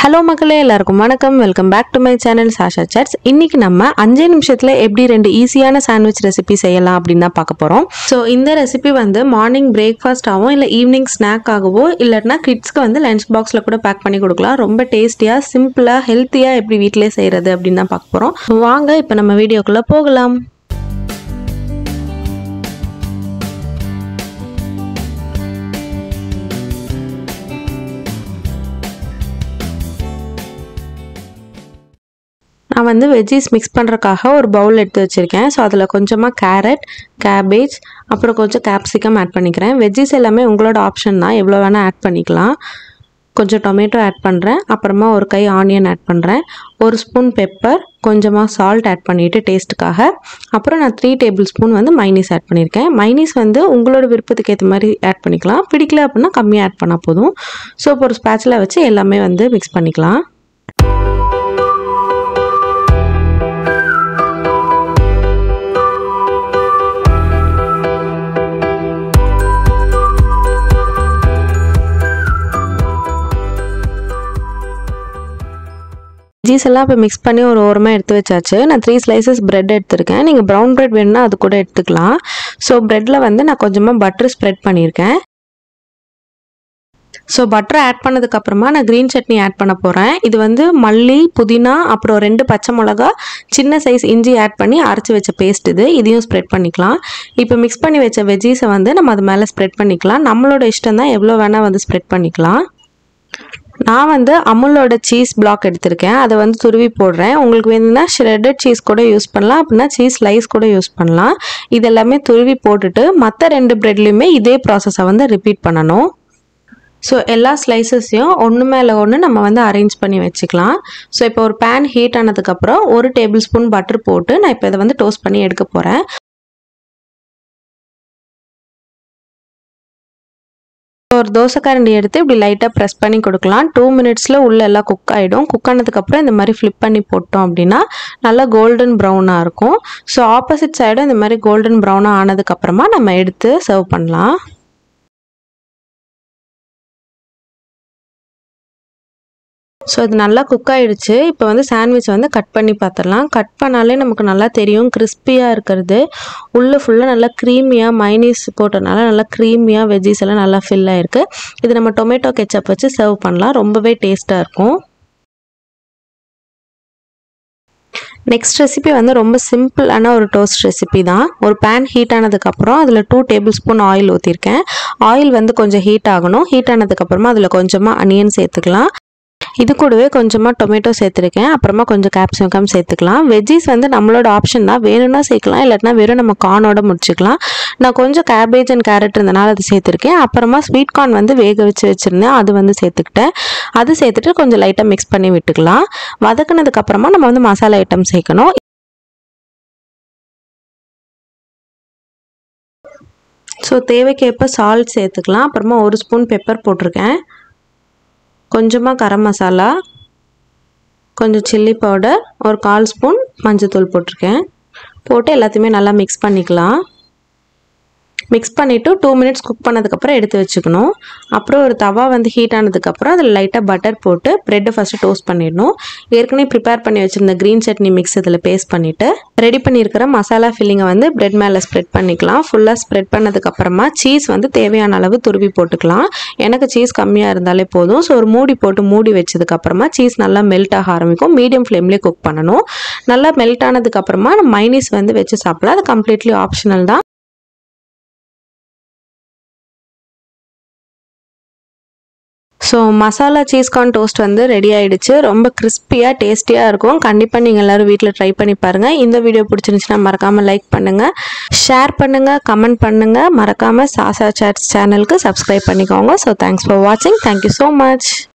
hello மக்களே எல்லாருக்கும் வணக்கம் welcome back to my channel Sasha chats இன்னைக்கு நம்ம அஞ்சே நிமிஷத்தில் எப்படி ரெண்டு ஈஸியான சாண்ட்விச் ரெசிபி செய்யலாம் அப்படின்னு தான் பார்க்க போகிறோம் ஸோ இந்த ரெசிபி வந்து மார்னிங் பிரேக்ஃபாஸ்ட்டாகவும் இல்லை ஈவினிங் ஸ்நாக்காகவோ இல்லைன்னா கிட்ஸ்க்கு வந்து லஞ்ச் பாக்ஸில் கூட பேக் பண்ணி கொடுக்கலாம் ரொம்ப டேஸ்டியாக சிம்பிளாக ஹெல்த்தியாக எப்படி வீட்டிலே செய்கிறது அப்படின்னு தான் பார்க்க போகிறோம் வாங்க இப்போ நம்ம வீடியோக்குள்ளே போகலாம் நான் வந்து வெஜ்ஜீஸ் மிக்ஸ் பண்ணுறக்காக ஒரு பவுல் எடுத்து வச்சுருக்கேன் ஸோ அதில் கொஞ்சமாக கேரட் கேபேஜ் அப்புறம் கொஞ்சம் கேப்சிகம் ஆட் பண்ணிக்கிறேன் வெஜ்ஜீஸ் எல்லாமே உங்களோட ஆப்ஷன் தான் எவ்வளோ வேணால் ஆட் பண்ணிக்கலாம் கொஞ்சம் டொமேட்டோ ஆட் பண்ணுறேன் அப்புறமா ஒரு கை ஆனியன் ஆட் பண்ணுறேன் ஒரு ஸ்பூன் பெப்பர் கொஞ்சமாக சால்ட் ஆட் பண்ணிவிட்டு டேஸ்ட்டுக்காக அப்புறம் நான் த்ரீ டேபிள் ஸ்பூன் வந்து மைனீஸ் ஆட் பண்ணியிருக்கேன் மைனீஸ் வந்து உங்களோட விருப்பத்துக்கு ஏற்ற மாதிரி ஆட் பண்ணிக்கலாம் பிடிக்கல அப்படின்னா கம்மியாக ஆட் பண்ணால் போதும் ஸோ இப்போ ஒரு ஸ்பேச்சில் வச்சு எல்லாமே வந்து மிக்ஸ் பண்ணிக்கலாம் சீஸ் எல்லாம் இப்போ மிக்ஸ் பண்ணி ஒரு ஓரமாக எடுத்து வச்சாச்சு நான் த்ரீ ஸ்லைசஸ் பிரெட் எடுத்திருக்கேன் நீங்கள் ப்ரௌன் பிரெட் வேணும்னா அது கூட எடுத்துக்கலாம் ஸோ ப்ரெட்டில் வந்து நான் கொஞ்சமாக பட்டர் ஸ்ப்ரெட் பண்ணியிருக்கேன் ஸோ பட்டர் ஆட் பண்ணதுக்கப்புறமா நான் க்ரீன் சட்னி ஆட் பண்ண போகிறேன் இது வந்து மல்லி புதினா அப்புறம் ரெண்டு பச்சை மிளகா சின்ன சைஸ் இஞ்சி ஆட் பண்ணி அரைச்சி வச்ச பேஸ்ட் இது இதையும் ஸ்ப்ரெட் பண்ணிக்கலாம் இப்போ மிக்ஸ் பண்ணி வச்ச வெஜ்ஜீஸை வந்து நம்ம அது மேலே ஸ்ப்ரெட் பண்ணிக்கலாம் நம்மளோட இஷ்டம் தான் எவ்வளோ வேணால் வந்து ஸ்ப்ரெட் பண்ணிக்கலாம் நான் வந்து அமுலோட சீஸ் பிளாக் எடுத்திருக்கேன் அதை வந்து துருவி போடுறேன் உங்களுக்கு வேணும்னா ஷ்ரெட்டட் சீஸ் கூட யூஸ் பண்ணலாம் அப்படின்னா சீஸ் ஸ்லைஸ் கூட யூஸ் பண்ணலாம் இது எல்லாமே துருவி போட்டுட்டு மற்ற ரெண்டு ப்ரெட்லேயுமே இதே ப்ராசஸை வந்து ரிப்பீட் பண்ணணும் ஸோ எல்லா ஸ்லைசஸையும் ஒன்று மேலே ஒன்று நம்ம வந்து அரேஞ்ச் பண்ணி வச்சுக்கலாம் ஸோ இப்போ ஒரு பேன் ஹீட் ஆனதுக்கப்புறம் ஒரு டேபிள் ஸ்பூன் பட்டர் போட்டு நான் இப்போ இதை வந்து டோஸ்ட் பண்ணி எடுக்க போகிறேன் ஒரு தோசைக்கரண்டி எடுத்து இப்படி லைட்டாக ப்ரெஸ் பண்ணி கொடுக்கலாம் டூ மினிட்ஸில் உள்ள எல்லாம் குக் ஆகிடும் குக் ஆனதுக்கப்புறம் இந்த மாதிரி ஃப்ளிப் பண்ணி போட்டோம் அப்படின்னா நல்லா கோல்டன் ப்ரௌனாக இருக்கும் ஸோ ஆப்போசிட் சைடும் இந்த மாதிரி கோல்டன் ப்ரௌனாக ஆனதுக்கப்புறமா நம்ம எடுத்து சர்வ் பண்ணலாம் ஸோ அது நல்லா குக் ஆகிடுச்சு இப்போ வந்து சாண்ட்விச் வந்து கட் பண்ணி பார்த்துடலாம் கட் பண்ணாலே நமக்கு நல்லா தெரியும் கிறிஸ்பியாக இருக்கிறது உள்ளே ஃபுல்லாக நல்லா க்ரீமியாக மைனீஸ் போட்டனால நல்லா க்ரீமியாக வெஜ்ஜீஸ் எல்லாம் நல்லா ஃபில் ஆகிருக்கு இது நம்ம டொமேட்டோ கெச்சப் வச்சு சர்வ் பண்ணலாம் ரொம்பவே டேஸ்ட்டாக இருக்கும் நெக்ஸ்ட் ரெசிபி வந்து ரொம்ப சிம்பிளான ஒரு டோஸ்ட் ரெசிபி தான் ஒரு பேன் ஹீட் ஆனதுக்கப்புறம் அதில் டூ டேபிள் ஸ்பூன் ஆயில் ஊற்றிருக்கேன் ஆயில் வந்து கொஞ்சம் ஹீட் ஆகணும் ஹீட் ஆனதுக்கப்புறமா அதில் கொஞ்சமாக அனியன் சேர்த்துக்கலாம் இது கூடவே கொஞ்சமாக டொமேட்டோ சேர்த்துருக்கேன் அப்புறமா கொஞ்சம் கேப்சிகம் சேர்த்துக்கலாம் வெஜ்ஜீஸ் வந்து நம்மளோட ஆப்ஷன் தான் வேணும்னா சேர்க்கலாம் இல்லாட்டினா வெறும் நம்ம கார்னோட முடிச்சுக்கலாம் நான் கொஞ்சம் கேபேஜ் அண்ட் கேரட் இருந்தனால அது சேர்த்துருக்கேன் அப்புறமா ஸ்வீட் கார்ன் வந்து வேக வச்சு வச்சுருந்தேன் அது வந்து சேர்த்துக்கிட்டேன் அது சேர்த்துட்டு கொஞ்சம் லைட்டாக மிக்ஸ் பண்ணி விட்டுக்கலாம் வதக்குனதுக்கப்புறமா நம்ம வந்து மசாலா ஐட்டம் சேர்க்கணும் ஸோ தேவைக்கேற்ப சால்ட் சேர்த்துக்கலாம் அப்புறமா ஒரு ஸ்பூன் பெப்பர் போட்டிருக்கேன் கொஞ்சமாக கரம் மசாலா கொஞ்சம் சில்லி பவுடர் ஒரு கால் ஸ்பூன் மஞ்சத்தூள் போட்டிருக்கேன் போட்டு எல்லாத்தையுமே நல்லா மிக்ஸ் பண்ணிக்கலாம் மிக்ஸ் பண்ணிவிட்டு டூ மினிட்ஸ் குக் பண்ணதுக்கப்புறம் எடுத்து வச்சுக்கணும் அப்புறம் ஒரு தவா வந்து ஹீட் ஆனதுக்கப்புறம் அதில் லைட்டாக பட்டர் போட்டு ப்ரெட்டை ஃபஸ்ட்டு டோஸ்ட் பண்ணிடணும் ஏற்கனவே ப்ரிப்பேர் பண்ணி வச்சுருந்த க்ரீன் சட்னி மிக்ஸ் இதில் பேஸ்ட் பண்ணிவிட்டு ரெடி பண்ணியிருக்கிற மசாலா ஃபில்லிங்கை வந்து ப்ரெட் மேலே ஸ்ப்ரெட் பண்ணிக்கலாம் ஃபுல்லாக ஸ்ப்ரெட் பண்ணதுக்கப்புறமா சீஸ் வந்து தேவையான அளவு துருவி போட்டுக்கலாம் எனக்கு சீஸ் கம்மியாக இருந்தாலே போதும் ஸோ ஒரு மூடி போட்டு மூடி வச்சதுக்கப்புறமா சீஸ் நல்லா மெல்ட் ஆக ஆரம்பிக்கும் மீடியம் ஃப்ளேம்லேயே குக் பண்ணணும் நல்லா மெல்ட் ஆனதுக்கப்புறமா மைனீஸ் வந்து வச்சு சாப்பிடலாம் அது கம்ப்ளீட்லி ஆப்ஷனல் தான் so masala cheese corn toast வந்து ரெடி ஆகிடுச்சு ரொம்ப கிறிஸ்பியாக டேஸ்டியாக இருக்கும் கண்டிப்பாக நீங்கள் எல்லோரும் வீட்டில் ட்ரை பண்ணி பாருங்கள் இந்த வீடியோ பிடிச்சிருந்துச்சுன்னா மறக்காமல் லைக் பண்ணுங்கள் ஷேர் பண்ணுங்கள் கமெண்ட் பண்ணுங்கள் மறக்காமல் சாசா சாட்ஸ் சேனலுக்கு சப்ஸ்கிரைப் பண்ணிக்கோங்க ஸோ தேங்க்ஸ் ஃபார் வாட்சிங் தேங்க்யூ ஸோ மச்